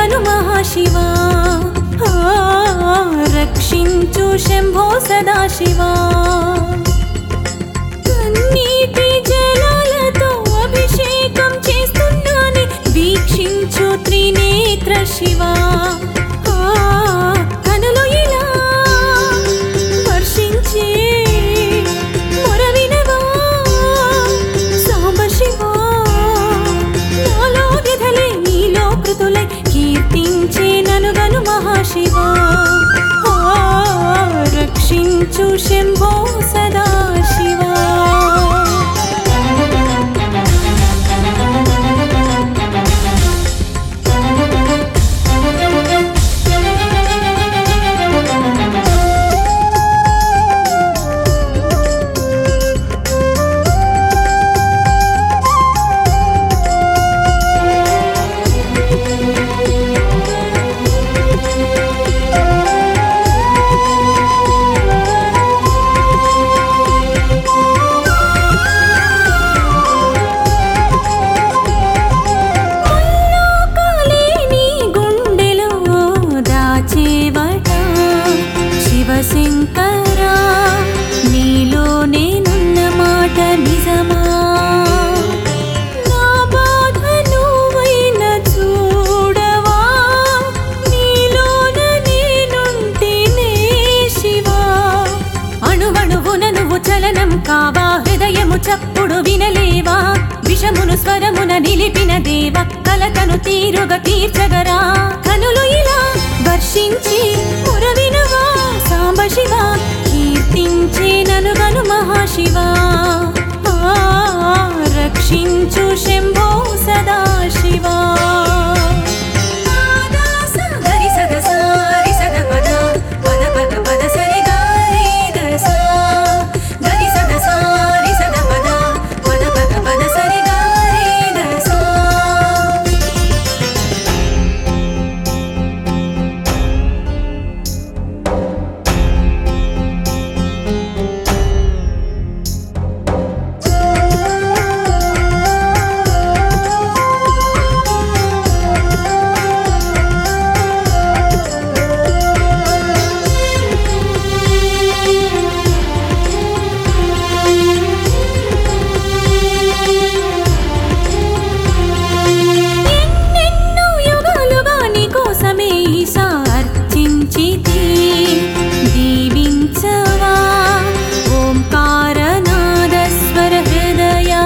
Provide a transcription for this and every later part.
ననుగను మహాశివా ఆ, రక్షించు శంభో సదాశివా కన్నీటి జలాలతో అభిషేకం చేస్తున్నాని వీక్షించు త్రినేత్ర శివా ఆ, కనులు ఇలా వర్షించే మొరవినవా సాంబశివా నాలో వ్యధలే నీలో కృతులై కీర్తించే ననుగను మహాశివా ఆ, రక్షించు శంభో సదాశివా ముల్లోకాలే నీ గుండెలో దాచేవట శివశంకరా నీలో నేనున్న మాట నిజమా నా బాధ నువ్వైన చూడవా నీలోన నేనుంటేనే శివా అణువణువున నువ్వు చలనం కావా హృదయము చప్పుడు వినలేవా విషమును స్వరమున నిలిపిన దేవ కలతను తీరుగా తీర్చగరా కనులు ఇలా వర్షించి మురవినవా సాంబ శివ కీర్తించే ననుగను మహాశివా ఆ, రక్షించు శంభో సదా శివా గరి సగ సారి సగ పద పద పద పద సరి గారి దస గరి సగ సారి సగ పద పద పద పద సరి గారి దస ఎన్నెన్నో యుగాలుగా నీ కోసమే ఈశా అర్చించితి దీవించవా ఓంకారనాద స్వర హృదయా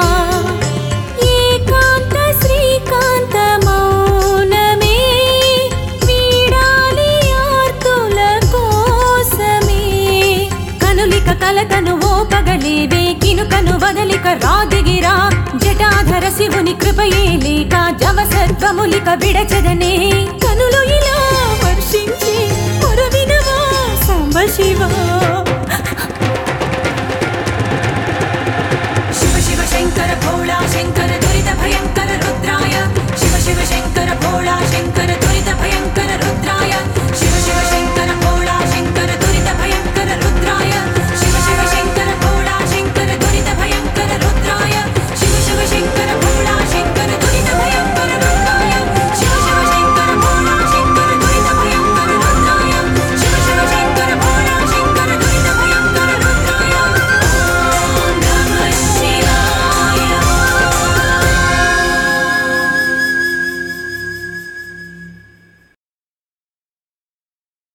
ఏకాంత శ్రీకాంత మౌనమే వీడాలి ఆర్తుల కోసమే కనులిక కలతను ఓపగలేవే కినుకను వదలిక రాదిగిరా జటాధర శివుని కృపయే లేక జవసత్వములిక విడచదనే కనులు ఇలా వర్షించి పొరవినవా సాంబ శివా